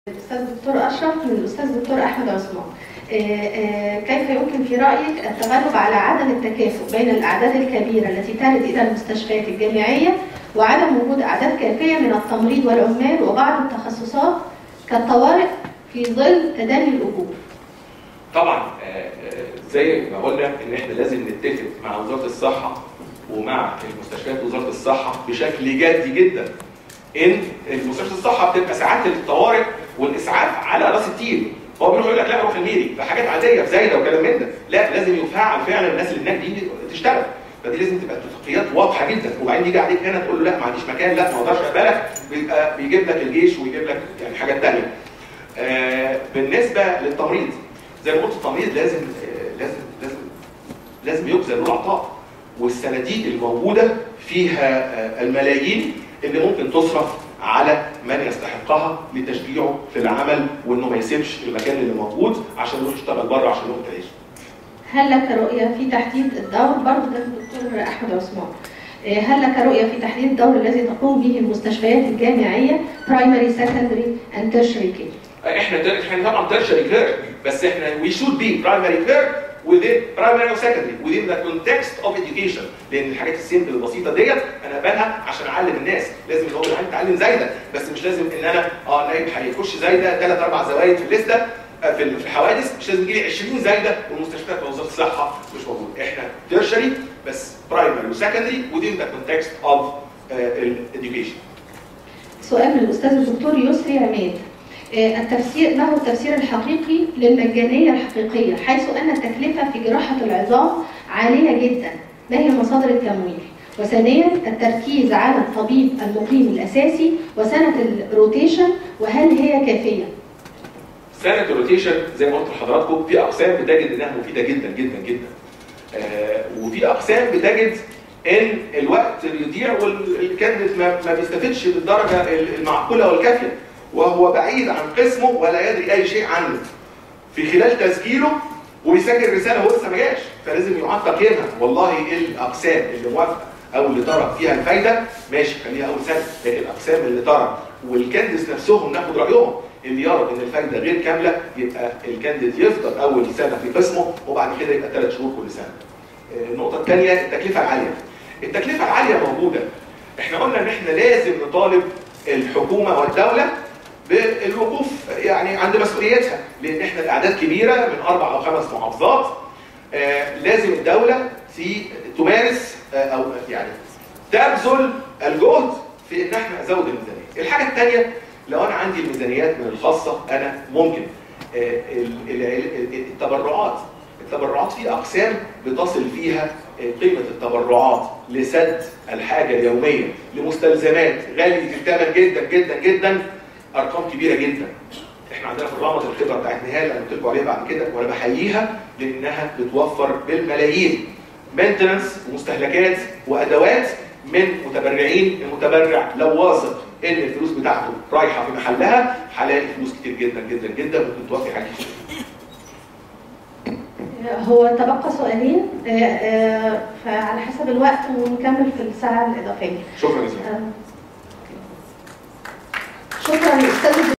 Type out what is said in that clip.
الأستاذ الدكتور أشرف من الأستاذ الدكتور أحمد عثمان آه، آه، كيف يمكن في رأيك التغلب على عدم التكافؤ بين الأعداد الكبيرة التي ترد إلى المستشفيات الجامعية وعدم وجود أعداد كافية من التمريض والعمال وبعض التخصصات كالطوارئ في ظل تدني الأجور؟ طبعا آه، آه، زي ما قلنا ان احنا لازم نتفق مع وزاره الصحه ومع المستشفيات وزاره الصحه بشكل جدي جدا ان مستشفى الصحه بتبقى ساعات الطوارئ والاسعاف على راس التيم هو بيروح يقول لك لا روح الميري ده حاجات عاديه في زايده وكلام من ده لا لازم يفعل فعلا الناس اللي هناك دي تشتغل فدي لازم تبقى اتفاقيات واضحه جدا وبعدين يجي عليك هنا تقول له لا ما عنديش مكان لا ما اقدرش اقبلك بيبقى بيجيب لك الجيش ويجيب لك يعني حاجات ثانيه آه بالنسبه للتمريض زي ما قلت التمريض لازم آه لازم لازم لازم يبذل له العطاء والصناديق الموجوده فيها آه الملايين اللي ممكن تصرف على من يستحقها لتشجيعه في العمل وانه ما يسيبش المكان اللي موجود عشان يروح يشتغل بره عشان يروح تعيش. هل لك رؤية في تحديد الدور برضه ده الدكتور أحمد عثمان آه، هل لك رؤية في تحديد الدور الذي تقوم به المستشفيات الجامعية primary, secondary and tertiary care؟ احنا احنا طبعا ترشري كير بس احنا وي شود بي برايمري كير within primary or secondary within the context of education لان الحاجات السيمبل البسيطه ديت انا اقبلها عشان اعلم الناس لازم اللي هو العيل يتعلم زايده بس مش لازم ان انا اه نايب هيخش زايده ثلاث اربع زوايد في الليسته آه، في في الحوادث مش لازم يجي لي 20 زايده والمستشفيات ووزاره الصحه مش موجود احنا ترشري بس برايمري وسكندري within the context of education سؤال من الأستاذ الدكتور يسري عماد آه، التفسير ما هو التفسير الحقيقي للمجانية الحقيقية حيث أن التكلفة في جراحة العظام عالية جدا ما هي مصادر التمويل وثانيا التركيز على الطبيب المقيم الأساسي وسنة الروتيشن وهل هي كافية؟ سنه الروتيشن زي ما قلت لحضراتكم في اقسام بتجد انها مفيده جدا جدا جدا آه وفي اقسام بتجد ان الوقت بيضيع والكانديد ما, ما بيستفدش بالدرجه المعقوله والكافيه وهو بعيد عن قسمه ولا يدري اي شيء عنه في خلال تسجيله وبيسجل رساله هو لسه ما جاش فلازم يعاد تقييمها والله ايه الاقسام اللي موافقه او اللي ترى فيها الفايده ماشي خليها اول سنه لكن الاقسام اللي ترى والكانديدز نفسهم ناخد رايهم اللي يرى ان الفايده غير كامله يبقى الكانديد يفضل اول سنه في قسمه وبعد كده يبقى ثلاث شهور كل سنه. النقطه الثانيه التكلفه العاليه. التكلفه العاليه موجوده. احنا قلنا ان احنا لازم نطالب الحكومه والدوله بالوقوف يعني عند مسؤوليتها لان احنا الاعداد كبيره من اربع او خمس محافظات آه لازم الدوله في تمارس آه او يعني تبذل الجهد في ان احنا ازود الميزانيه. الحاجه الثانيه لو انا عندي الميزانيات من الخاصه انا ممكن آه التبرعات التبرعات في اقسام بتصل فيها قيمه التبرعات لسد الحاجه اليوميه لمستلزمات غاليه الثمن جدا جدا جدا ارقام كبيره جدا احنا عندنا في الرمض الخبره بتاعت نهال انا قلت لكم عليها بعد كده وانا بحييها لانها بتوفر بالملايين مينتنس ومستهلكات وادوات من متبرعين المتبرع لو واثق ان الفلوس بتاعته رايحه في محلها هلاقي فلوس كتير جدا جدا جدا ممكن توفي حاجات كتير هو تبقى سؤالين آه، آه، فعلى حسب الوقت ونكمل في الساعة الإضافية شكرا جزيلا شكرا أستاذ